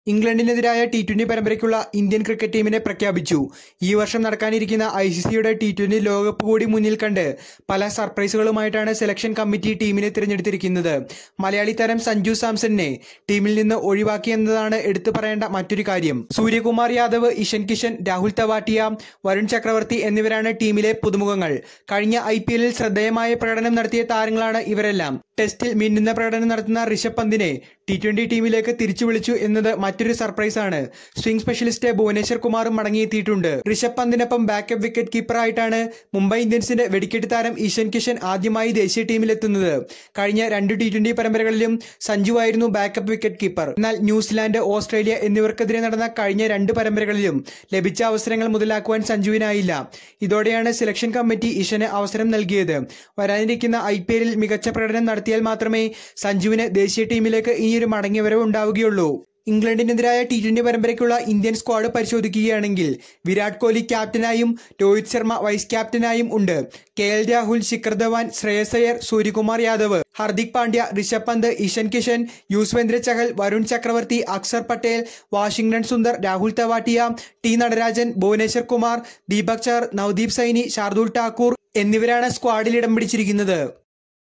ഇംഗ്ലണ്ടിനെതിരായ T twenty പരമ്പരയ്ക്കുള്ള Indian cricket ടീമിനെ പ്രഖ്യാപിച്ചു ഈ വർഷം നടക്കാനിരിക്കുന്ന ഐ സി സിയുടെ ടി ട്വന്റി ലോകകപ്പ് കൂടി മുന്നിൽ കണ്ട് പല സർപ്രൈസുകളുമായിട്ടാണ് സെലക്ഷൻ കമ്മിറ്റി ടീമിനെ തിരഞ്ഞെടുത്തിരിക്കുന്നത് മലയാളി താരം സഞ്ജു സാംസണിനെ ടീമിൽ നിന്ന് ഒഴിവാക്കിയെന്നതാണ് എടുത്തു പറയേണ്ട മറ്റൊരു കാര്യം സൂര്യകുമാർ യാദവ് ഇഷൻ കിഷൻ രാഹുൽ തവാട്ടിയ വരുൺ ചക്രവർത്തി എന്നിവരാണ് ടീമിലെ പുതുമുഖങ്ങൾ കഴിഞ്ഞ ഐ പി എല്ലിൽ ശ്രദ്ധേയമായ പ്രകടനം നടത്തിയ താരങ്ങളാണ് ഇവരെല്ലാം ടെസ്റ്റിൽ മിന്നുന്ന പ്രകടനം നടത്തുന്ന ഋഷഭ് പന്തിനെ ടി ട്വന്റി ടീമിലേക്ക് തിരിച്ചു വിളിച്ചു എന്നത് മറ്റൊരു സർപ്രൈസാണ് സ്വിംഗ് സ്പെഷ്യലിസ്റ്റ് ഭുവനേശ്വർ കുമാറും മടങ്ങിയെത്തിയിട്ടുണ്ട് ഋഷഭ് പന്തിനൊപ്പം ബാക്കപ്പ് വിക്കറ്റ് കീപ്പറായിട്ടാണ് മുംബൈ ഇന്ത്യൻസിന്റെ വെടിക്കെട്ട് താരം ഈശൻ കിഷൻ ആദ്യമായി ദേശീയ ടീമിലെത്തുന്നത് കഴിഞ്ഞ രണ്ട് ടി ട്വന്റി പരമ്പരകളിലും സഞ്ജു ആയിരുന്നു ബാക്കപ്പ് വിക്കറ്റ് കീപ്പർ എന്നാൽ ന്യൂസിലാൻഡ് ഓസ്ട്രേലിയ എന്നിവർക്കെതിരെ നടന്ന കഴിഞ്ഞ രണ്ട് പരമ്പരകളിലും ലഭിച്ച അവസരങ്ങൾ മുതലാക്കുവാൻ സഞ്ജുവിനായില്ല ഇതോടെയാണ് സെലക്ഷൻ കമ്മിറ്റി ഇഷന് അവസരം നൽകിയത് വരാനിരിക്കുന്ന ഐ പി എല്ലിൽ മികച്ച പ്രകടനം നടത്തിയാൽ മാത്രമേ സഞ്ജുവിന് ദേശീയ ടീമിലേക്ക് ഇനിയൊരു മടങ്ങിവരവ് ഉണ്ടാവുകയുള്ളൂ ഇംഗ്ലണ്ടിനെതിരായ ടി ട്വന്റി പരമ്പരയ്ക്കുള്ള ഇന്ത്യൻ സ്ക്വാഡ് പരിശോധിക്കുകയാണെങ്കിൽ വിരാട് കോഹ്ലി ക്യാപ്റ്റനായും രോഹിത് ശർമ്മ വൈസ് ക്യാപ്റ്റനായും ഉണ്ട് K L Rahul Shikhar Dhawan Shreyas Iyer Suryakumar Yadav Hardik Pandya Rishabh Pant Ishan Kishan Yuzvendra Chahal Varun Chakravarthy Axar Patel Washington Sundar Rahul Tewatia T Natarajan Bhuvneshwar Kumar Deepak Chahar Navdeep Saini Shardul Thakur എന്നിവരാണ് സ്ക്വാഡിൽ ഇടം പിടിച്ചിരിക്കുന്നത്